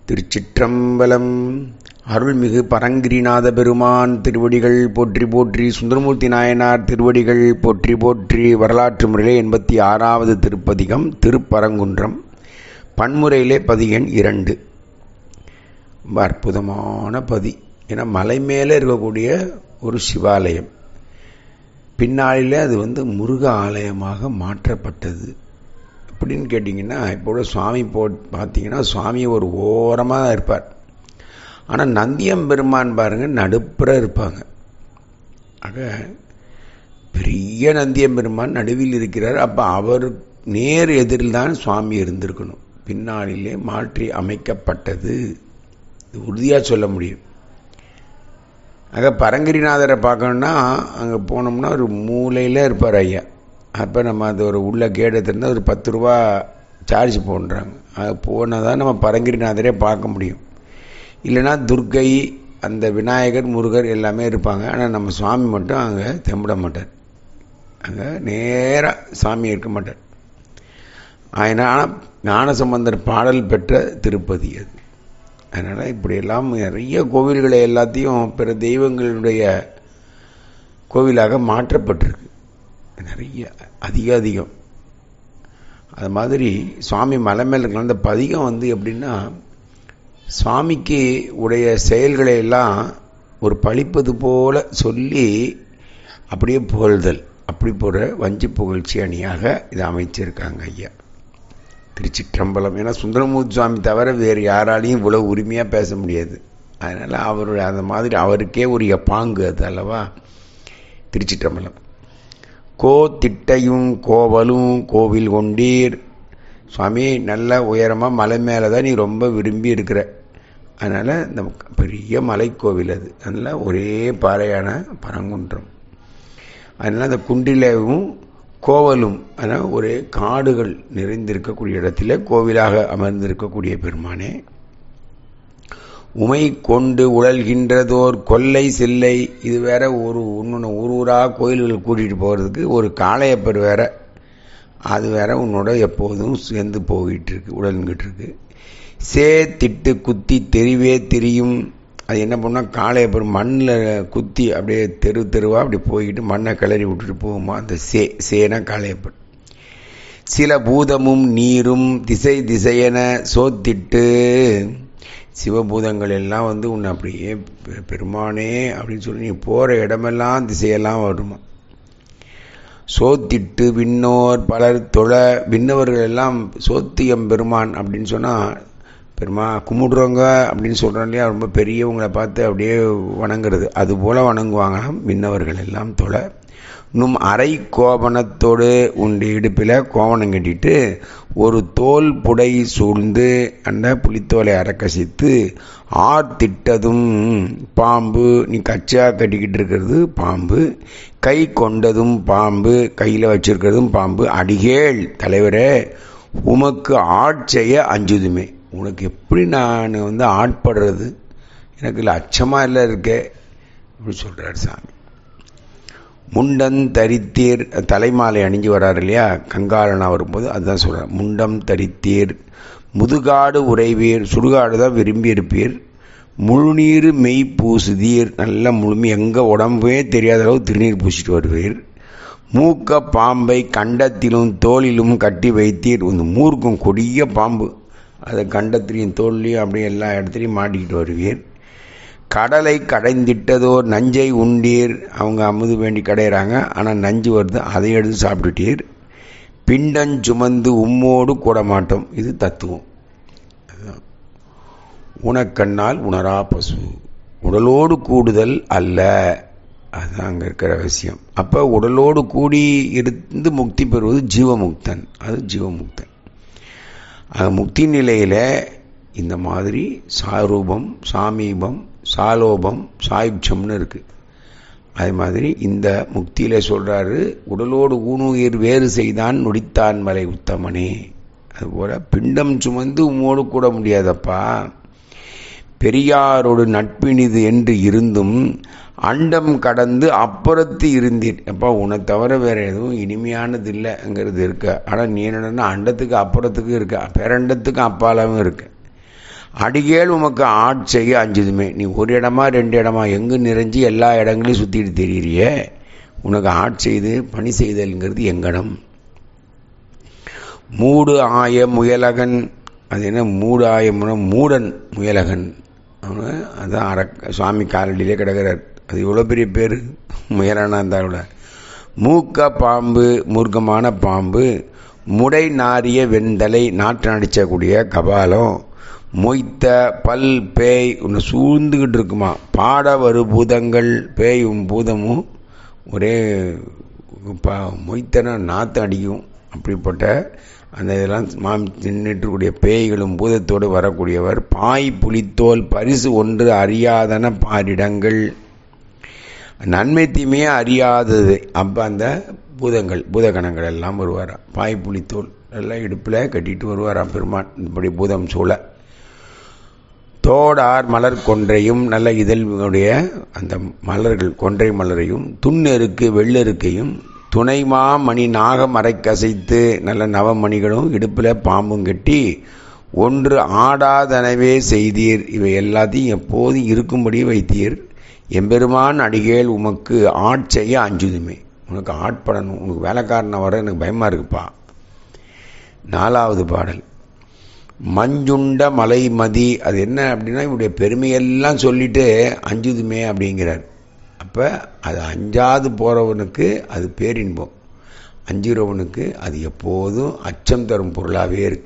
திருச்சிற்றம்பலம் அருள்மிகு பரங்கிரிநாத பெருமான் திருவடிகள் போற்றி போற்றி சுந்தரமூர்த்தி நாயனார் திருவடிகள் போற்றி போற்றி வரலாற்று முறையிலே எண்பத்தி ஆறாவது திருப்பதிகம் திருப்பரங்குன்றம் பன்முறையிலே பதிகன் இரண்டு ரொம்ப அற்புதமான பதி ஏன்னா மலை மேலே இருக்கக்கூடிய ஒரு சிவாலயம் பின்னாளில் அது வந்து முருக ஆலயமாக மாற்றப்பட்டது அப்படின்னு கேட்டிங்கன்னா இப்போ கூட சுவாமி போ பார்த்தீங்கன்னா சுவாமி ஒரு ஓரமாக இருப்பார் ஆனால் நந்தியம் பெருமான் பாருங்கள் நடுப்புற இருப்பாங்க ஆக பெரிய நந்தியம் பெருமான் நடுவில் இருக்கிறார் அப்போ அவர் நேர் எதிரில் தான் சுவாமி இருந்திருக்கணும் பின்னாளிலே மாற்றி அமைக்கப்பட்டது இது உறுதியாக சொல்ல முடியும் ஆக பரங்கிரிநாதரை பார்க்கணுன்னா அங்கே போனோம்னா ஒரு மூலையில் இருப்பார் ஐயா அப்போ நம்ம அது ஒரு உள்ள கேடு திறந்தால் ஒரு பத்து ரூபா சார்ஜ் போடுறாங்க அது போனால் தான் நம்ம பரங்கிரிநாதரே பார்க்க முடியும் இல்லைன்னா துர்க்கை அந்த விநாயகர் முருகர் எல்லாமே இருப்பாங்க ஆனால் நம்ம சுவாமி மட்டும் அங்கே தெம்பிட மாட்டார் அங்கே நேராக சாமி இருக்க மாட்டார் அதனால் ஞானசம்பந்தர் பாடல் பெற்ற திருப்பதி அது அதனால் இப்படியெல்லாம் நிறைய கோவில்களை எல்லாத்தையும் பிற தெய்வங்களுடைய கோவிலாக மாற்றப்பட்டிருக்கு நிறைய அதிக அதிகம் அது மாதிரி சுவாமி மலை மேல் இருக்கலாம் அந்த பதிகம் வந்து எப்படின்னா சுவாமிக்கு உடைய செயல்களை எல்லாம் ஒரு பழிப்பது போல சொல்லி அப்படியே புகழ்தல் அப்படி போகிற வஞ்சி புகழ்ச்சி அணியாக இதை அமைச்சிருக்காங்க ஐயா திருச்சிற்றம்பலம் ஏன்னா சுந்தரமூர்த்தி சுவாமி தவிர வேறு யாராலையும் இவ்வளோ உரிமையாக பேச முடியாது அதனால் அவருடைய அந்த மாதிரி அவருக்கே உரிய பாங்கு அது அல்லவா திருச்சிற்றம்பலம் கோ திட்டையும் கோவலும் கோவில் கொண்டீர் சுவாமி நல்ல உயரமாக மலை மேலே தான் நீ ரொம்ப விரும்பி இருக்கிற அதனால் இந்த பெரிய மலைக்கோவில் அது அதனால் ஒரே பாறையான பரங்குன்றம் அதனால் அந்த குண்டிலேவும் கோவலும் அதனால் ஒரே காடுகள் நிறைந்திருக்கக்கூடிய இடத்துல கோவிலாக அமர்ந்திருக்கக்கூடிய பெருமானே உமை கொண்டு உழல்கின்றதோர் கொல்லை சில்லை இது வேற ஒரு ஒன்று ஊர் ஊராக கோயில்கள் கூட்டிகிட்டு போகிறதுக்கு ஒரு காளையப்பர் வேற அது வேற உன்னோட எப்போதும் சேர்ந்து போகிட்டு இருக்கு உழல்கிட்டு இருக்கு சே திட்டு குத்தி தெரிவே தெரியும் அது என்ன பண்ணால் காளையப்பர் மண்ணில் குத்தி அப்படியே தெரு தெருவாக அப்படி போய்கிட்டு மண்ணை கிளறி விட்டுட்டு போகுமா அந்த சே சேனா காளையப்பர் சில பூதமும் நீரும் திசை திசையென சோத்திட்டு சிவபூதங்கள் எல்லாம் வந்து உன்னை அப்படியே பெருமானே அப்படின்னு சொல்லி நீ போகிற இடமெல்லாம் திசையெல்லாம் வருமா சோத்திட்டு விண்ணோர் பலர் தொழ விண்ணவர்கள் எல்லாம் சோத்தியம் பெருமான் அப்படின்னு சொன்னால் பெருமா கும்பிடுறவங்க அப்படின்னு சொல்கிறோம் இல்லையா ரொம்ப பெரியவங்களை பார்த்து அப்படியே வணங்குறது அது போல் வணங்குவாங்க விண்ணவர்கள் எல்லாம் தொலை இன்னும் அரை கோவணத்தோடு உண்டு இடுப்பில் கோவணம் கட்டிட்டு ஒரு தோல் புடை சூழ்ந்து அந்த புளித்தோலை அறக்கசித்து ஆர்த்திட்டதும் பாம்பு நீ கச்சா கட்டிக்கிட்டு இருக்கிறது பாம்பு கை கொண்டதும் பாம்பு கையில் வச்சிருக்கிறதும் பாம்பு அடிகேள் தலைவரே உமக்கு ஆட்செய்ய அஞ்சுதுமே உனக்கு எப்படி நான் வந்து ஆட்படுறது எனக்கு இல்லை அச்சமாக இல்லை இருக்கே அப்படி சொல்கிறார் சாமி முண்டம் தரித்தீர் தலைமாலை அணிஞ்சு வர்றாரு இல்லையா கங்காளனா வரும்போது அதுதான் சொல்கிறார் முண்டம் தரித்தீர் முதுகாடு உறைவீர் சுடுகாடு தான் விரும்பி இருப்பீர் முழுநீர் மெய் பூசுதீர் நல்ல முழுமை எங்கே உடம்பே தெரியாத அளவு திருநீர் பூசிட்டு வருவீர் மூக்க பாம்பை கண்டத்திலும் தோளிலும் கட்டி வைத்தீர் இந்த மூர்க்கும் கொடிய பாம்பு அதை கண்டத்திலையும் தோல்லையும் அப்படியே எல்லா இடத்துலையும் மாட்டிக்கிட்டு வருவீர் கடலை கடைந்திட்டதோர் நஞ்சை உண்டீர் அவங்க அமுது வேண்டி கடையிறாங்க ஆனால் நஞ்சு வருது அதை எடுத்து சாப்பிட்டுட்டீர் பிண்டஞ்சுமந்து உம்மோடு கூட மாட்டோம் இது தத்துவம் உனக்கண்ணால் உணரா பசு உடலோடு கூடுதல் அல்ல அதுதான் அங்கே இருக்கிற விஷயம் அப்போ உடலோடு கூடி இருந்து முக்தி பெறுவது ஜீவமுக்தன் அது ஜீவமுக்தன் முக்தி நிலையில் இந்த மாதிரி சாரூபம் சாமீபம் சாலோபம் சாயுட்சம்னு இருக்குது அதே மாதிரி இந்த முக்தியில் சொல்கிறாரு உடலோடு ஊனுயிர் வேறு செய்தான் நொடித்தான் மலை உத்தமனே அதுபோல் பிண்டம் சுமந்து உம்மோடு கூட முடியாதப்பா பெரியாரோடு நட்பினிது என்று இருந்தும் அண்டம் கடந்து அப்புறத்து இருந்தீர் அப்பா உன்னை தவிர வேற எதுவும் இனிமையானது இல்லைங்கிறது இருக்கு ஆனால் நீ என்னன்னா அண்டத்துக்கு அப்புறத்துக்கு இருக்க பேரண்டத்துக்கு அப்பாலாவும் இருக்கு அடிகேள் உமக்கு ஆட்செய்ய அஞ்சுதுமே நீ ஒரு இடமா ரெண்டு இடமா எங்கு நிறைஞ்சு எல்லா இடங்களையும் சுற்றிட்டு தெரியுறியே உனக்கு ஆட்செய்து பணி செய்தல்ங்கிறது எங்கடம் மூடு ஆய முயலகன் அது என்ன மூடு ஆயம்னா மூடன் முயலகன் அவனு அதான் அரக்க சுவாமி காலடியிலே கிடக்கிறார் அது இவ்வளோ பெரிய பேர் முயலனா இருந்தால் மூக்க பாம்பு மூர்க்கமான பாம்பு முடை நாரிய வெண்தலை நாற்று அடிச்சக்கூடிய கபாலம் மொய்த்த பல் பேய் ஒன்று சூழ்ந்துக்கிட்டு இருக்குமா பாட வரு பூதங்கள் பேயும் பூதமும் ஒரே பா மொய்த்தன நாற்று அடிக்கும் அப்படிப்பட்ட அந்த இதெல்லாம் மாம் நின்றுக்கூடிய பேய்களும் பூதத்தோடு வரக்கூடியவர் பாய் புலித்தோல் பரிசு ஒன்று அறியாதன பாரிடங்கள் நன்மை தீமையே அறியாதது அப்போ அந்த பூதங்கள் பூதகணங்கள் எல்லாம் வருவாராம் பாய் புலித்தோல் எல்லாம் இடுப்பில் கட்டிட்டு வருவாராம் பெருமான் இப்படி பூதம் சூழ தோடார் மலர் கொன்றையும் நல்ல இதழ்களுடைய அந்த மலர்கள் கொன்றை மலரையும் துண்ணெருக்கு வெள்ளெருக்கையும் துணைமா மணி நாகம் அரைக்கசைத்து நல்ல நவமணிகளும் இடுப்பில் பாம்பும் கட்டி ஒன்று ஆடாதனவே செய்தீர் இவை எல்லாத்தையும் எப்போதும் இருக்கும்படி வைத்தீர் எம்பெருமான் அடிகேள் உமக்கு ஆட்செய்ய அஞ்சுதுமே உனக்கு ஆட்படணும் உனக்கு வேலைக்காரனை வர எனக்கு பயமாக இருக்குப்பா நாலாவது பாடல் மஞ்சுண்ட மலைமதி அது என்ன அப்படின்னா இவருடைய பெருமையெல்லாம் சொல்லிட்டு அஞ்சுதுமே அப்படிங்கிறார் அப்போ அது அஞ்சாது போகிறவனுக்கு அது பேரின்பம் அஞ்சுறவனுக்கு அது எப்போதும் அச்சம் தரும் பொருளாகவே இருக்கு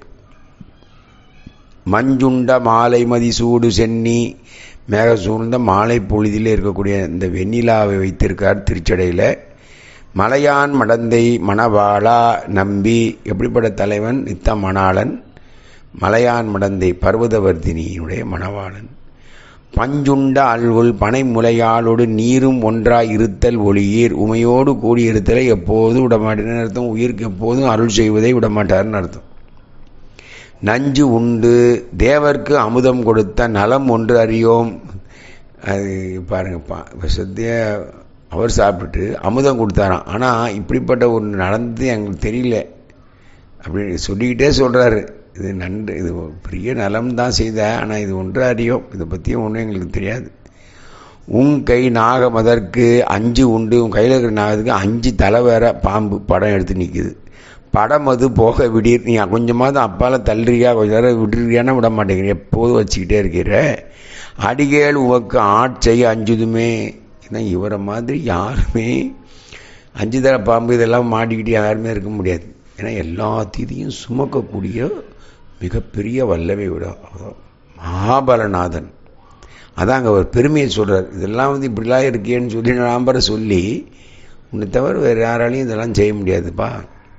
மஞ்சுண்ட மாலை மதி சூடு சென்னி மேக சூழ்ந்த மாலை பொழுதில் இருக்கக்கூடிய இந்த வெண்ணிலாவை வைத்திருக்கார் திருச்சடையில் மலையான் மடந்தை மணவாளா நம்பி எப்படிப்பட்ட தலைவன் நித்த மணாளன் மலையான் மடந்தை பர்வதவர்த்தினியினுடைய மணவாளன் பஞ்சுண்ட அல்வுள் பனை முலையாளோடு நீரும் ஒன்றாய் இருத்தல் ஒளியீர் உமையோடு கூடியிருத்தலை எப்போதும் விடமாட்டேன்னு அர்த்தம் உயிருக்கு எப்போதும் அருள் செய்வதை விடமாட்டார்னு அர்த்தம் நஞ்சு உண்டு தேவர்க்கு அமுதம் கொடுத்த நலம் ஒன்று அறியோம் அது பாருங்கப்பா இப்போ சத்திய அவர் சாப்பிட்டுட்டு அமுதம் கொடுத்தாராம் ஆனால் இப்படிப்பட்ட ஒன்று நடந்து எங்களுக்கு தெரியல அப்படி சொல்லிக்கிட்டே சொல்கிறாரு இது நன்று இது பெரிய நலம் தான் செய்த ஆனால் இது ஒன்று அறியோம் இதை பற்றியும் ஒன்றும் எங்களுக்கு தெரியாது உன் கை நாகமதற்கு அஞ்சு உண்டு உன் கையில் இருக்கிற நாகத்துக்கு அஞ்சு தலை வேற பாம்பு படம் எடுத்து நிற்குது படம் அது போக விடீர் நீ கொஞ்சமாவது அப்பால் தள்ளுறியா கொஞ்ச நேரம் விடுறியானா விட மாட்டேங்கிற எப்போதும் வச்சுக்கிட்டே இருக்கிற அடிகேள் உவக்கு ஆட்செய்ய அஞ்சுதுமே ஏன்னா இவரை மாதிரி யாருமே அஞ்சு தர பாம்பு இதெல்லாம் மாட்டிக்கிட்டு யாருமே இருக்க முடியாது ஏன்னா எல்லா தீதியும் சுமக்கக்கூடிய மிகப்பெரிய வல்லவை விட மகாபலநாதன் அதான் அங்கே ஒரு பெருமையை சொல்கிறார் இதெல்லாம் வந்து இப்படிலாம் இருக்கேன்னு சொல்லி நாம்பரை சொல்லி உன்னை தவிர வேறு யாராலையும் இதெல்லாம் செய்ய முடியாதுப்பா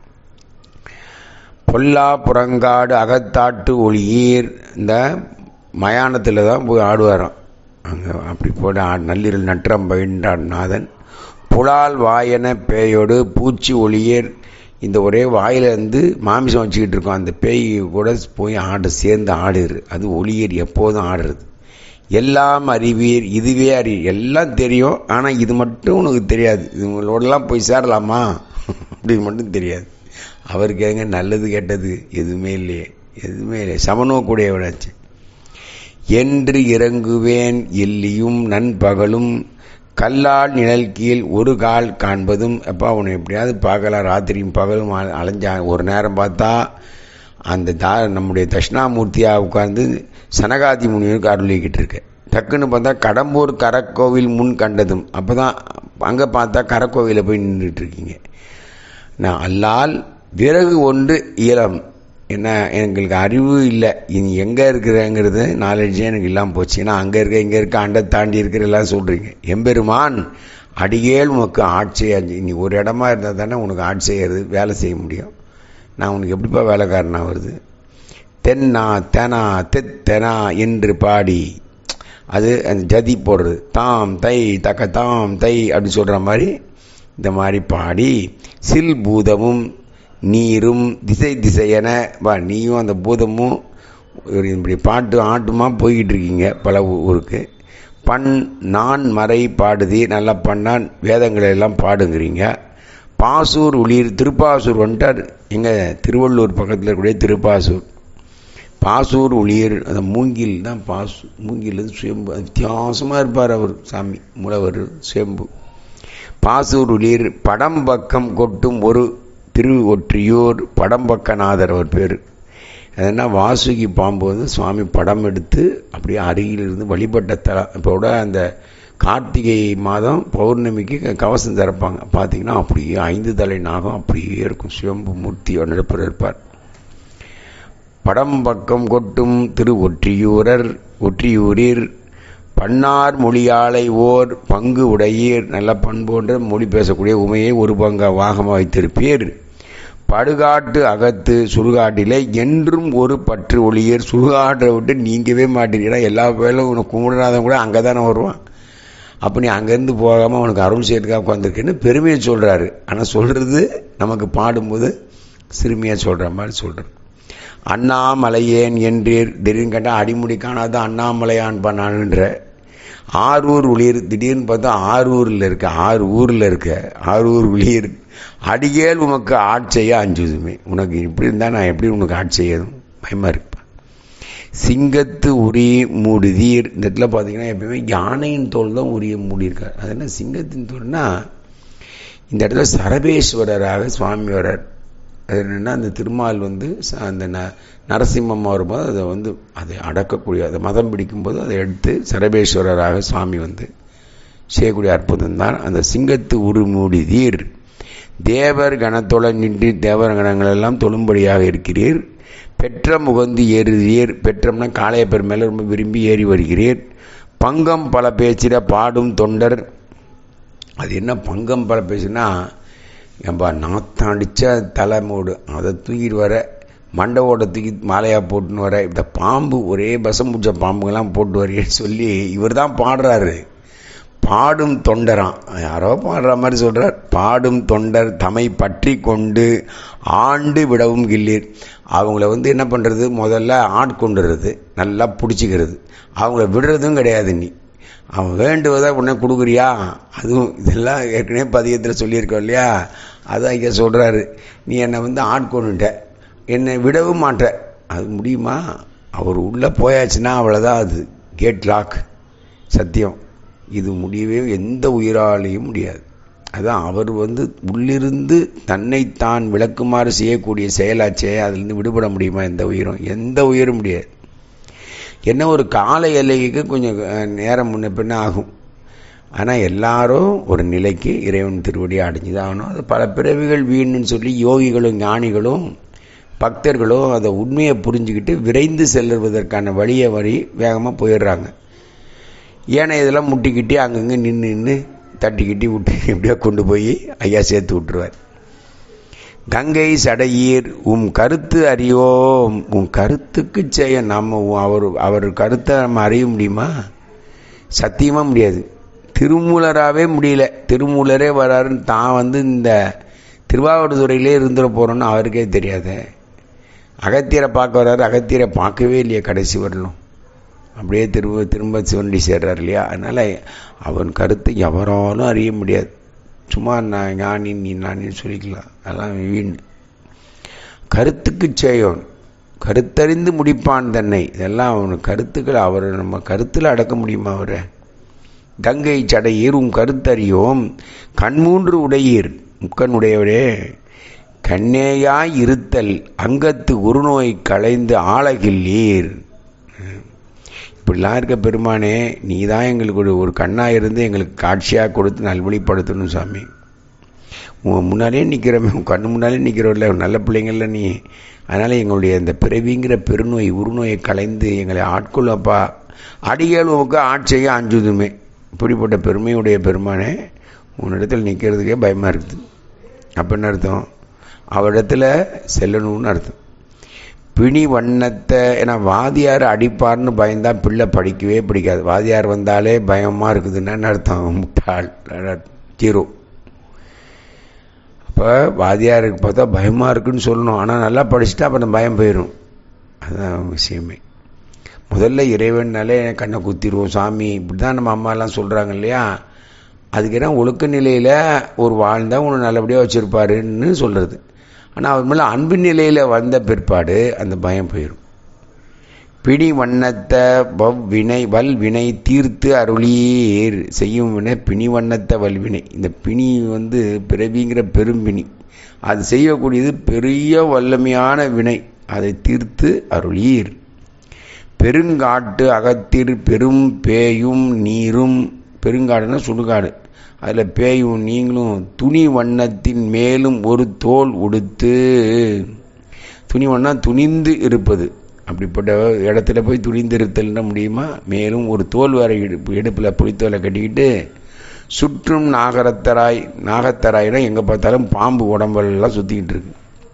பொல்லா புறங்காடு அகத்தாட்டு ஒளியீர் இந்த மயானத்தில் தான் போய் ஆடுவாராம் அங்கே அப்படி போட நள்ளிரல் நற்றம் பயின்றான் நாதன் புலால் வாயன பேயோடு பூச்சி ஒளியேர் இந்த ஒரே வாயிலேருந்து மாமிசம் வச்சுக்கிட்டு இருக்கோம் அந்த பேய் கூட போய் ஆடு சேர்ந்து ஆடுது அது ஒளியர் எப்போதும் ஆடுறது எல்லாம் அறிவீர் இதுவே அறி எல்லாம் தெரியும் ஆனால் இது மட்டும் உனக்கு தெரியாது இவங்களோடலாம் போய் சேரலாமா அப்படி மட்டும் தெரியாது அவருக்கு எங்க நல்லது கெட்டது எதுவுமே இல்லையே எதுவுமே இல்லை சமநோக்குடைய விடாச்சு என்று இறங்குவேன் எல்லியும் நண்பகலும் கல்லால் நிழல் கீழ் ஒரு கால் காண்பதும் அப்பா உன்னை எப்படியாவது பார்க்கலாம் ராத்திரியும் பகலும் அலைஞ்சா ஒரு நேரம் பார்த்தா அந்த தா நம்முடைய தட்சிணாமூர்த்தியாக உட்கார்ந்து சனகாதி முனிவருக்கு அருளிக்கிட்டு இருக்கு டக்குன்னு பார்த்தா கடம்பூர் கரக்கோவில் முன் கண்டதும் அப்போ தான் அங்கே பார்த்தா கரக்கோவிலில் போய் நின்றுட்டு இருக்கீங்க நான் அல்லால் விறகு ஒன்று ஈரம் என்ன எங்களுக்கு அறிவு இல்லை இனி எங்கே இருக்கிறேங்கிறது நாலேஜே எனக்கு இல்லாமல் போச்சு ஏன்னா அங்கே இருக்க இங்கே இருக்க அண்டை தாண்டி இருக்கிற எல்லாம் சொல்கிறீங்க எம்பெருமான் அடிகேள் உனக்கு ஆட்சி நீ ஒரு இடமா இருந்தால் தானே உனக்கு ஆட்சி செய்யறது வேலை செய்ய முடியும் நான் உனக்கு எப்படிப்பா வேலைக்காரனா வருது தென்னா தெனா தெத் தெனா என்று பாடி அது அந்த ஜதி போடுறது தாம் தை தக்க தாம் தை அப்படி சொல்கிற மாதிரி இந்த மாதிரி பாடி சில் பூதமும் நீரும் திசை திசையென வா நீயும் அந்த பூதமும் இப்படி பாட்டு ஆட்டுமா போய்கிட்டு இருக்கீங்க பல ஊருக்கு பண் நான் மறை பாடுதி நல்லா பண்ணான் வேதங்களை எல்லாம் பாடுங்கிறீங்க பாசூர் உளிர் திருப்பாசூர் வந்துட்டார் எங்கள் திருவள்ளூர் பக்கத்தில் இருக்கக்கூடிய திருப்பாசூர் பாசூர் ஒளியர் அந்த மூங்கில் தான் பாசு மூங்கில் சுயம்பு வித்தியாசமாக இருப்பார் அவர் சாமி மூலவர் சுயம்பு பாசூர் ஒளியர் படம் பக்கம் கொட்டும் ஒரு திரு ஒற்றியூர் படம்பக்கநாதர் அவர் பேர் அதுனா வாசுகி பாம்பு வந்து சுவாமி படம் எடுத்து அப்படியே அருகில் இருந்து வழிபட்ட தல இப்போ கூட அந்த கார்த்திகை மாதம் பௌர்ணமிக்கு கவசம் திறப்பாங்க பார்த்தீங்கன்னா அப்படியே ஐந்து தலை நாகம் அப்படியே இருக்கும் சிவம்பு மூர்த்தி நிரப்பர் இருப்பார் படம் பக்கம் கொட்டும் திரு ஒற்றியூரர் ஒற்றியூரீர் பன்னார் மொழியாளை ஓர் பங்கு உடையீர் நல்ல பண்போன்ற மொழி பேசக்கூடிய உமையை ஒரு பங்க வாகமாக வைத்திருப்பீர் படுகாட்டு அகத்து சுடுகாட்டிலே என்றும் ஒரு பற்று ஒளியர் சுடுகாட்டை விட்டு நீங்கவே மாட்டீங்கன்னா எல்லா பேரும் உனக்கு கும்பிடாதவன் கூட அங்கே தானே வருவான் அப்போ நீ அங்கேருந்து போகாமல் உனக்கு அருள் செய்யறதுக்காக உட்காந்துருக்கேன்னு பெருமையை சொல்கிறாரு ஆனால் சொல்கிறது நமக்கு பாடும்போது சிறுமியாக சொல்கிற மாதிரி சொல்கிறார் அண்ணாமலையேன் என்றீர் திடீர்னு கேட்டால் அடிமுடி காணாத அண்ணாமலையான் பண்ணானுன்ற ஆரூர் உளிர் திடீர்னு பார்த்தா ஆரூரில் இருக்க ஆறு ஊரில் இருக்க ஆரூர் உளிர் அடியேல் உமக்கு ஆட்செய்ய அஞ்சுதுமே உனக்கு இப்படி இருந்தால் நான் எப்படி உனக்கு ஆட்சி செய்யணும் பயமாக இருப்பேன் சிங்கத்து உரி மூடுதீர் இந்த இடத்துல பார்த்தீங்கன்னா எப்பயுமே யானையின் தோல் தான் உரிய மூடியிருக்கார் அது என்ன சிங்கத்தின் தோல்னா இந்த இடத்துல சரபேஸ்வரராக சுவாமி வரார் அது என்னென்னா அந்த திருமால் வந்து அந்த ந நரசிம்மம் வரும்போது அதை வந்து அதை அடக்கக்கூடிய அதை மதம் பிடிக்கும்போது அதை எடுத்து சரபேஸ்வரராக சுவாமி வந்து செய்யக்கூடிய அற்புதம் தான் அந்த சிங்கத்து உருமூடிதீர் தேவர் கணத்தோட நின்று தேவர் கணங்கள் எல்லாம் தொழும்படியாக இருக்கிறீர் பெற்ற முகந்து ஏறுதீர் பெற்றம்னா காளையப்பர் மேலே ரொம்ப விரும்பி ஏறி வருகிறீர் பங்கம் பல பேச்சிட பாடும் தொண்டர் அது என்ன பங்கம் பல பேசுனா ஏன்பா நாத்தம் அடித்த தலைமூடு அதை தூக்கிட்டு வர மண்டவோட தூக்கி மாலையாக போட்டுன்னு வர இந்த பாம்பு ஒரே பசம் பிடிச்ச பாம்புங்கெல்லாம் போட்டு வரேன்னு சொல்லி இவர் தான் பாடுறாரு பாடும் தொண்டரான் யாரோ பாடுற மாதிரி சொல்கிறார் பாடும் தொண்டர் தமை பற்றி கொண்டு ஆண்டு விடவும் கில்லீர் அவங்கள வந்து என்ன பண்ணுறது முதல்ல ஆட்கொண்டுறது நல்லா பிடிச்சிக்கிறது அவங்கள விடுறதும் கிடையாது நீ அவன் வேண்டுவதை உடனே கொடுக்குறியா அதுவும் இதெல்லாம் ஏற்கனவே பதியத்தில் சொல்லியிருக்கோம் இல்லையா அதான் இங்கே சொல்கிறாரு நீ என்னை வந்து ஆட்கொண்டுட்ட என்னை விடவும் மாட்ட அது முடியுமா அவர் உள்ளே போயாச்சுன்னா அவ்வளோதான் அது கேட் லாக் சத்தியம் இது முடியவே எந்த உயிராலையும் முடியாது அதான் அவர் வந்து உள்ளிருந்து தன்னைத்தான் விளக்குமாறு செய்யக்கூடிய செயலாச்சே அதுலேருந்து விடுபட முடியுமா எந்த உயிரும் எந்த உயிரும் முடியாது என்ன ஒரு கால எல்லைக்கு கொஞ்சம் நேரம் முன்ன பின்ன ஆகும் ஆனால் எல்லாரும் ஒரு நிலைக்கு இறைவன் திருவடியை அடைஞ்சு தான் ஆகணும் அது பல பிறவிகள் வீணுன்னு சொல்லி யோகிகளும் ஞானிகளும் பக்தர்களும் அதை உண்மையை புரிஞ்சுக்கிட்டு விரைந்து செல்லுவதற்கான வழியை வழி வேகமாக போயிடுறாங்க ஏன்னா இதெல்லாம் முட்டிக்கிட்டி அங்கங்கே நின்று நின்று தட்டிக்கிட்டி விட்டு எப்படியோ கொண்டு போய் ஐயா சேர்த்து விட்டுருவார் கங்கை சடையீர் உம் கருத்து அறியோம் உன் கருத்துக்கு செய்ய நம்ம அவர் அவர் கருத்தை நம்ம அறிய முடியுமா சத்தியமாக முடியாது திருமூலராகவே முடியல திருமூலரே வராருன்னு தான் வந்து இந்த திருவாவடுதுறையிலே இருந்துட போகிறோன்னு அவருக்கே தெரியாத அகத்தியரை பார்க்க வர்றாரு அகத்தியரை பார்க்கவே இல்லையா கடைசி வரலும் அப்படியே திரும்ப திரும்ப சிவனடி சேர்றார் இல்லையா அதனால் அவன் கருத்தை எவராலும் அறிய முடியாது சும்மா நான் ஞானி நீ நானின்னு சொல்லிக்கலாம் அதெல்லாம் வீண் கருத்துக்கு செய்யோன் கருத்தறிந்து முடிப்பான் தன்னை இதெல்லாம் அவனுக்கு கருத்துக்கள் அவரை நம்ம கருத்தில் அடக்க முடியுமா அவரை கங்கை சடையீர் உன் கருத்தறியோம் கண்மூன்று உடையீர் முக்கன் உடையவரே கண்ணேயாய் இருத்தல் அங்கத்து குருநோய் களைந்து ஆளகில்லீர் இப்படிலாம் இருக்க பெருமானே நீ தான் எங்களுக்கு ஒரு ஒரு கண்ணாக இருந்து எங்களுக்கு காட்சியாக கொடுத்து நல்வழிப்படுத்தணும் சாமி உன் முன்னாலே நிற்கிறோமே உன் கண்ணு முன்னாலே நிற்கிறோம்ல நல்ல பிள்ளைங்கள நீ அதனால் எங்களுடைய இந்த பிறவிங்கிற பெருநோய் உருநோயை கலைந்து எங்களை ஆட்கொள்ளப்பா அடிகள் உமக்கு ஆட்சியை அஞ்சுதுமே இப்படிப்பட்ட பெருமையுடைய பெருமானே உன்னிடத்தில் நிற்கிறதுக்கே பயமாக இருக்குது அப்போ என்ன அர்த்தம் அவரிடத்துல செல்லணும்னு அர்த்தம் பிணி வண்ணத்தை ஏன்னா வாதியார் அடிப்பார்னு பயந்தா பிள்ளை படிக்கவே பிடிக்காது வாதியார் வந்தாலே பயமாக இருக்குதுன்னு அர்த்தம் முட்டாள் ஜீரோ அப்போ வாதியாருக்கு பார்த்தா பயமாக இருக்குன்னு சொல்லணும் ஆனால் நல்லா படிச்சுட்டா அப்போ அந்த பயம் போயிடும் அதுதான் விஷயமே முதல்ல இறைவனாலே கண்ணை குத்திடுவோம் சாமி இப்படி தான் நம்ம அம்மாலாம் சொல்கிறாங்க இல்லையா அதுக்கு என்ன ஒழுக்க நிலையில் ஒரு வாழ்ந்தால் உன்னை நல்லபடியாக வச்சுருப்பாருன்னு சொல்கிறது ஆனால் அவர் மேலே அன்பு நிலையில் வந்த பிற்பாடு அந்த பயம் போயிடும் பிணி வண்ணத்த வவ்வினை வல்வினை தீர்த்து அருளீர் செய்யும் வினை பிணி வண்ணத்த வல்வினை இந்த பிணி வந்து பிறவிங்கிற பெரும்பிணி அது செய்யக்கூடியது பெரிய வல்லமையான வினை அதை தீர்த்து அருளீர் பெருங்காட்டு அகத்திற் பெரும் பேயும் நீரும் பெருங்காடுனா சுடுகாடு அதில் பேயும் நீங்களும் துணி வண்ணத்தின் மேலும் ஒரு தோல் உடுத்து துணி வண்ணா துணிந்து இருப்பது அப்படிப்பட்ட இடத்துல போய் துணிந்து இருத்தல்னா முடியுமா மேலும் ஒரு தோல் வரை இடுப்பு இடுப்பில் புளித்தோலை கட்டிக்கிட்டு சுற்றும் நாகரத்தராய் நாகத்தராயினா எங்கே பார்த்தாலும் பாம்பு உடம்பெல்லாம் சுற்றிக்கிட்டு இருக்கு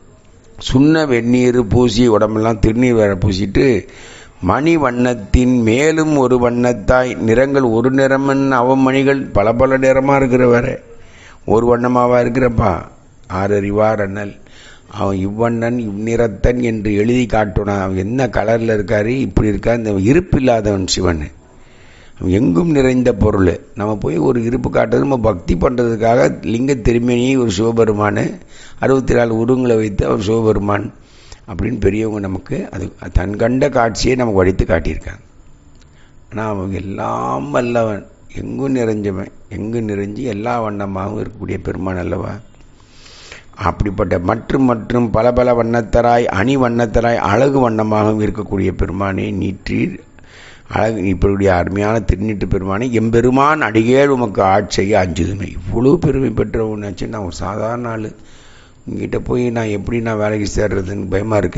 சுண்ண வெந்நீர் பூசி உடம்பெல்லாம் திருநீர் வேற பூசிட்டு மணி வண்ணத்தின் மேலும் ஒரு வண்ணத்தாய் நிறங்கள் ஒரு நிறமன் அவமணிகள் பல பல நிறமாக இருக்கிற வேற ஒரு வண்ணமாவா இருக்கிறப்பா ஆறறிவார் அண்ணல் அவன் இவ்வண்ணன் இவ்நிறத்தன் என்று எழுதி காட்டுனான் அவன் என்ன கலரில் இருக்காரு இப்படி இருக்கா இந்த இருப்பு இல்லாதவன் சிவன் அவன் எங்கும் நிறைந்த பொருள் நம்ம போய் ஒரு இருப்பு காட்டுறது நம்ம பக்தி பண்ணுறதுக்காக லிங்க திருமணியை ஒரு சிவபெருமான் அறுபத்தி நாலு உருவங்களை வைத்து அவர் சிவபெருமான் அப்படின்னு பெரியவங்க நமக்கு அது தன் கண்ட காட்சியை நமக்கு வடித்து காட்டியிருக்காங்க ஆனால் அவங்க எல்லாம் வல்லவன் எங்கும் நிறைஞ்சவன் எங்கும் நிறைஞ்சு எல்லா வண்ணமாகவும் இருக்கக்கூடிய பெருமான் அல்லவா அப்படிப்பட்ட மற்றும் மற்றும் பல பல வண்ணத்தராய் அணி வண்ணத்தராய் அழகு வண்ணமாகவும் இருக்கக்கூடிய பெருமானே நீற்றீர் அழகு இப்படிய அருமையான திருநீட்டு பெருமானே எம்பெருமான் அடிகேள் உமக்கு ஆட்சியை அஞ்சுதுமே இவ்வளோ பெருமை பெற்றவனாச்சு நான் ஒரு சாதாரண ஆள் இங்கிட்ட போய் நான் எப்படி நான் வேலைக்கு சேர்றதுன்னு பயமாக இருக்க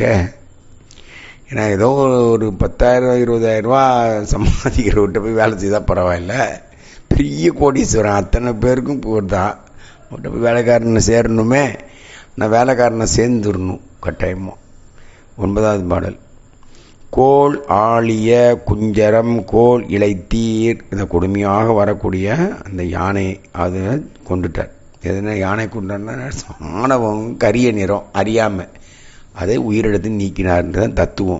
ஏன்னா ஏதோ ஒரு பத்தாயிரம் இருபதாயிரரூபா சம்பாதிக்கிறவர்கிட்ட போய் வேலை செய்தால் பரவாயில்ல பெரிய கோடீஸ்வரன் அத்தனை பேருக்கும் போதான் அவர்கிட்ட போய் வேலைக்காரனை சேரணுமே நான் வேலைக்காரனை சேர்ந்துடணும் கட்டாயமாக ஒன்பதாவது பாடல் கோல் ஆழிய குஞ்சரம் கோல் இலைத்தீர் இந்த கொடுமையாக வரக்கூடிய அந்த யானை அதை கொண்டுட்டார் எதுனா யானை கொண்டான்னா ஆணவம் கரிய நிறம் அறியாமல் அதை உயிரிழத்து நீக்கினார்ன்றதான் தத்துவம்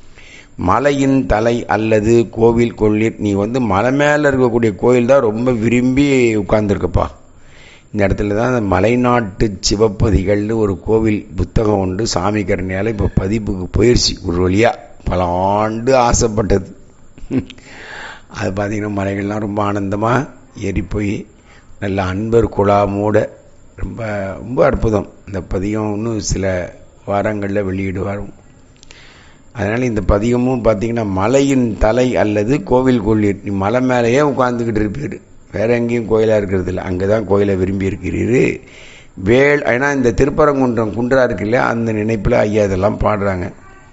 மலையின் தலை அல்லது கோவில் கொள்ளிர் நீ வந்து மலை மேலே இருக்கக்கூடிய கோயில் தான் ரொம்ப விரும்பி உட்கார்ந்துருக்கப்பா இந்த இடத்துல தான் அந்த மலைநாட்டு சிவப்பதிகள்னு ஒரு கோவில் புத்தகம் உண்டு சாமி கருணையால் இப்போ பதிப்புக்கு போயிடுச்சு ஒரு வழியாக பல ஆண்டு ஆசைப்பட்டது அது பார்த்திங்கன்னா மலைகள்லாம் ரொம்ப ஆனந்தமாக ஏறி போய் நல்ல அன்பர் குழாமோட ரொம்ப ரொம்ப அற்புதம் இந்த பதியம் இன்னும் சில வாரங்களில் வெளியிடுவார் அதனால் இந்த பதிகமும் பார்த்திங்கன்னா மலையின் தலை அல்லது கோவில் கொள்ளீர் நீ மலை மேலேயே உட்காந்துக்கிட்டு இருப்பீர் வேற எங்கேயும் கோயிலாக இருக்கிறது இல்லை அங்கே தான் கோயிலை விரும்பி இருக்கிறீர் வேல் ஏன்னா இந்த திருப்பரங்குன்றம் குன்றா இருக்கு இல்லையா அந்த நினைப்பில் ஐயா இதெல்லாம் பாடுறாங்க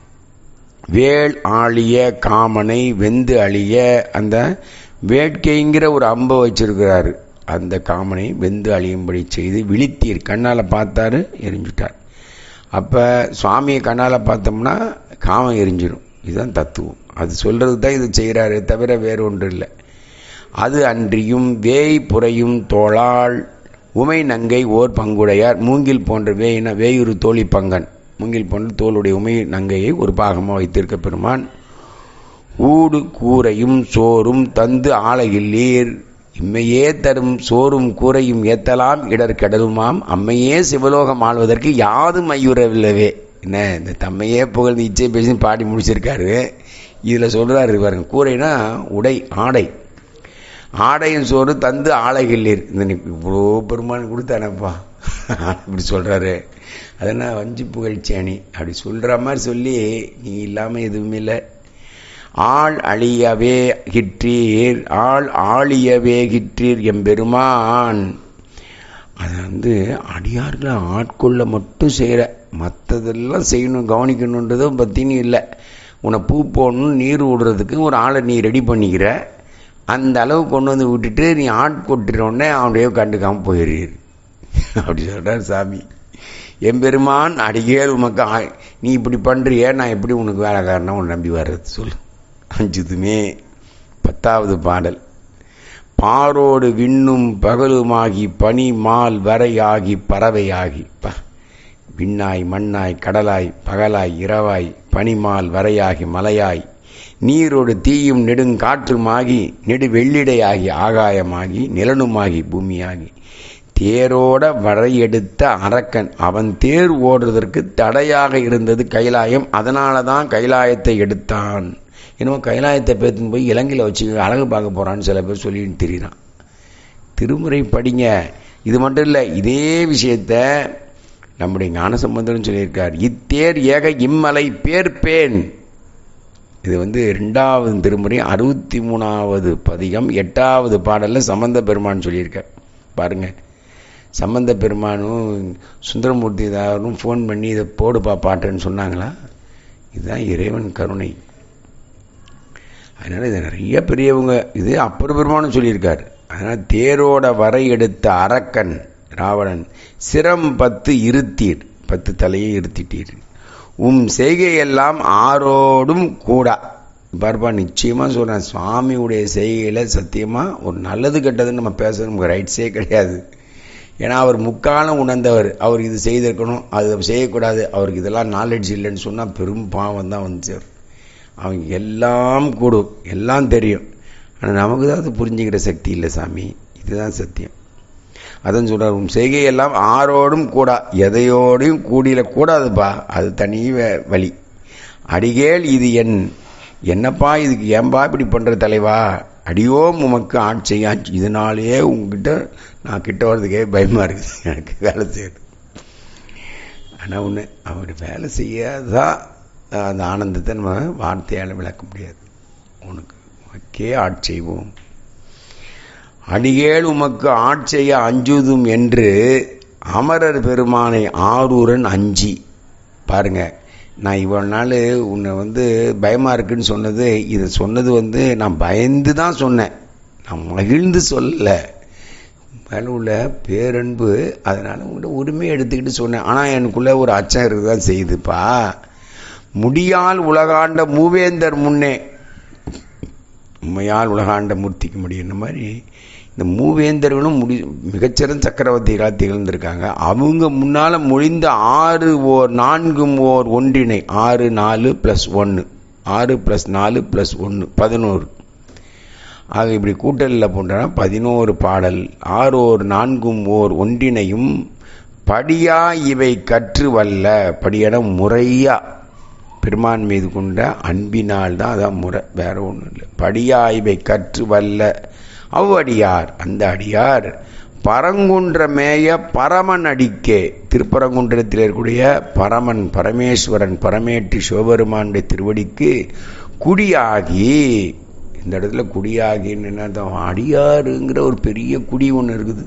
வேள் ஆழிய காமனை வெந்து அழிய அந்த வேட்கைங்கிற ஒரு அம்பை வச்சிருக்கிறாரு அந்த காமனை வெந்து அழியும்படி செய்து விழித்தீர் கண்ணால் பார்த்தாரு எரிஞ்சுட்டார் அப்போ சுவாமியை கண்ணால் பார்த்தோம்னா காமம் எரிஞ்சிடும் இதுதான் தத்துவம் அது சொல்கிறதுக்கு தான் இது செய்கிறாரு தவிர வேறு ஒன்று இல்லை அது அன்றியும் வேய் புறையும் தோளால் உமை நங்கை ஓர் பங்குடையார் மூங்கில் போன்ற வேயின வேயுறு தோழி பங்கன் மூங்கில் போன்ற தோளுடைய உமை நங்கையை ஒரு பாகமாக வைத்திருக்க பெருமான் ஊடு கூரையும் சோறும் தந்து ஆலையில்லீர் இம்மையே தரும் சோறும் கூரையும் ஏத்தலாம் இடர் கெடலுமாம் அம்மையே சிவலோகம் ஆள்வதற்கு யாதும் ஐயுறவில்லவே என்ன இந்த தம்மையே புகழ்ந்து இச்சை பேசி பாடி முடிச்சிருக்காரு இதில் சொல்கிறாரு பாருங்க கூரைனா உடை ஆடை ஆடையும் சோறு தந்து ஆலைகில்லீர் இந்த இவ்வளோ பெருமான் கொடுத்தானப்பா இப்படி சொல்கிறாரு அதனால் வஞ்சி புகழ்ச்சி அணி அப்படி சொல்கிற மாதிரி சொல்லி நீ இல்லாமல் எதுவுமே இல்லை ஆள் அழியவே கிற்றீர் ஆள் ஆழியவே கிற்றீர் எம்பெருமான் அதை வந்து அடியார்களை ஆட்கொள்ள மட்டும் செய்கிற மற்றதெல்லாம் செய்யணும் கவனிக்கணுன்றதும் பற்றினு இல்லை உன்னை பூ போடணும் நீர் விடுறதுக்கு ஒரு ஆளை நீ ரெடி பண்ணிக்கிற அந்த அளவு கொண்டு வந்து விட்டுட்டு நீ ஆட்கொட்டுறோடனே அவனையே கண்டுக்காமல் போயிடுறீர் அப்படி சொல்கிறார் சாமி எம்பெருமான் அடிகேள் உமக்கு நீ இப்படி பண்ணுறிய நான் எப்படி உனக்கு வேலைக்காரனா உன்னை நம்பி வர்றது சொல்லு அஞ்சுதுமே பத்தாவது பாடல் பாரோடு விண்ணும் பகலுமாகி பனி மால் வரையாகி பறவையாகி ப விண்ணாய் மண்ணாய் கடலாய் பகலாய் இரவாய் பனிமால் வரையாகி மலையாய் நீரோடு தீயும் நெடுங்காற்றுமாகி நெடு வெள்ளிடையாகி ஆகாயமாகி நிலனுமாகி பூமியாகி தேரோட வரையெடுத்த அரக்கன் அவன் தேர் ஓடுறதற்கு தடையாக இருந்தது கைலாயம் அதனால தான் கைலாயத்தை எடுத்தான் என்னமோ கைலாயத்தை பேத்துன்னு போய் இலங்கையில் வச்சு அழகு பார்க்க போகிறான்னு சில பேர் சொல்லிட்டு திரிகிறான் திருமுறை படிங்க இது மட்டும் இல்லை இதே விஷயத்த நம்முடைய ஞானசம்பந்தரும் சொல்லியிருக்கார் இத்தேர் ஏக இம்மலை பேர்பேன் இது வந்து ரெண்டாவது திருமுறை அறுபத்தி மூணாவது பதிகம் எட்டாவது பாடலில் சம்பந்த பெருமான் சொல்லியிருக்கார் பாருங்கள் சம்பந்த பெருமானும் சுந்தரமூர்த்தி தாரும் ஃபோன் பண்ணி இதை போடுப்பா பாட்டுன்னு சொன்னாங்களா இதுதான் இறைவன் கருணை அதனால் இது நிறைய பெரியவங்க இது அப்பர் பெருமானும் சொல்லியிருக்கார் அதனால் தேரோட வரை எடுத்த அரக்கன் ராவணன் சிரம் பத்து இருத்தீர் பத்து தலையை இருத்திட்டீர் உம் செய்கையெல்லாம் ஆரோடும் கூடா பார்ப்பா நிச்சயமாக சொல்கிறேன் சுவாமியுடைய செய்கையில் சத்தியமாக ஒரு நல்லது கெட்டதுன்னு நம்ம பேசுறது நமக்கு ரைட்ஸே கிடையாது ஏன்னா அவர் முக்காலம் உணர்ந்தவர் அவர் இது செய்திருக்கணும் அது செய்யக்கூடாது அவருக்கு இதெல்லாம் நாலேஜ் இல்லைன்னு சொன்னால் பெரும் பாவம் தான் வந்து சேரும் அவங்க எல்லாம் கூடும் எல்லாம் தெரியும் ஆனால் நமக்கு தான் அது புரிஞ்சுக்கிற சக்தி இல்லை சாமி இதுதான் சத்தியம் அதான் சொல்கிறார் உன் செய்கையெல்லாம் ஆரோடும் கூடா எதையோடையும் கூடியில கூடாதுப்பா அது தனி வழி அடிகேல் இது என் என்னப்பா இதுக்கு ஏன்பா இப்படி பண்ணுற தலைவா அடியோம் உமக்கு ஆட்சியா இதனாலேயே உங்ககிட்ட நான் கிட்ட வர்றதுக்கே பயமாக இருக்குது எனக்கு வேலை செய்யணும் ஆனால் ஒன்று அவர் வேலை செய்யாதான் அந்த ஆனந்தத்தை நம்ம வார்த்தையால் விளக்க முடியாது உனக்கு உனக்கே ஆட்செய்வோம் அடிகேள் உமக்கு ஆட்செய்ய அஞ்சுதும் என்று அமரர் பெருமானை ஆரூரன் அஞ்சி பாருங்க நான் இவ்வளோ நாள் உன்னை வந்து பயமாக இருக்குன்னு சொன்னது இதை சொன்னது வந்து நான் பயந்து தான் சொன்னேன் நான் மகிழ்ந்து சொல்லலை மேலே உள்ள பேரன்பு அதனால் உங்கள்கிட்ட உரிமையை எடுத்துக்கிட்டு சொன்னேன் ஆனால் எனக்குள்ளே ஒரு அச்சம் இருக்குது தான் செய்யுதுப்பா முடியால் உலகாண்ட மூவேந்தர் முன்னே உண்மையால் உலகாண்ட மூர்த்திக்கு முடியும் மாதிரி இந்த மூவேந்தர்களும் முடி மிகச்சிறந்த சக்கரவர்த்திகளாக திகழ்ந்திருக்காங்க அவங்க முன்னால் மொழிந்த ஆறு ஓர் நான்கும் ஓர் ஒன்றினை ஆறு நாலு ப்ளஸ் ஒன்று ஆறு ப்ளஸ் நாலு ப்ளஸ் ஒன்று பதினோரு ஆக இப்படி கூட்டலில் போன்றனா பதினோரு பாடல் ஆறோர் நான்கும் ஓர் ஒன்றினையும் படியா இவை கற்று வல்ல படியான முறையா பெருமான் மீது கொண்ட அன்பினால் தான் அதான் முறை வேற ஒன்றும் இல்லை படியா இவை கற்று வல்ல அவ்வடியார் அந்த அடியார் பரங்குன்ற மேய பரமன் அடிக்கே திருப்பரங்குன்றத்தில் இருக்கக்கூடிய பரமன் பரமேஸ்வரன் பரமேற்றி சிவபெருமானுடைய திருவடிக்கு குடியாகி இந்த இடத்துல குடியாகின்னு என்ன அடியாருங்கிற ஒரு பெரிய குடி ஒன்று இருக்குது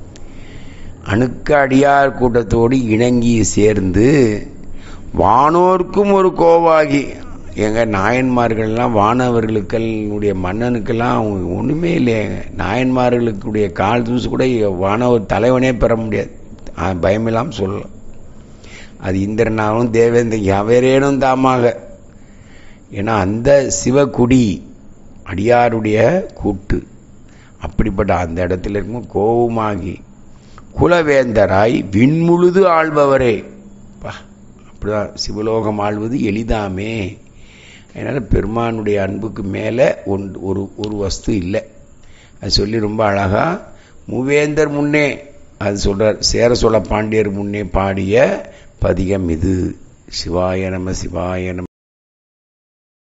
அணுக்க அடியார் கூட்டத்தோடு இணங்கி சேர்ந்து வானோர்க்கும் ஒரு கோவாகி எங்க நாயன்மார்கள்லாம் வானவர்களுக்களுடைய மன்னனுக்கெல்லாம் அவங்க ஒன்றுமே இல்லையங்க நாயன்மார்களுக்குடைய கால் தூசு கூட வானவர் தலைவனே பெற முடியாது பயமில்லாமல் சொல்லலாம் அது இந்திரனாலும் தேவேந்திரன் எவரேனும் தாமாக ஏன்னா அந்த சிவகுடி அடியாருடைய கூட்டு அப்படிப்பட்ட அந்த இடத்துல இருக்கும் கோபமாகி குலவேந்தராய் விண்முழுது ஆள்பவரே பா அப்படிதான் சிவலோகம் ஆள்வது எளிதாமே அதனால் பெருமானுடைய அன்புக்கு மேலே ஒன் ஒரு ஒரு வஸ்து இல்லை அது சொல்லி ரொம்ப அழகாக மூவேந்தர் முன்னே அது சொல்கிறார் சேர சோழ பாண்டியர் முன்னே பாடிய பதிகம் இது சிவாய நம சிவாய நம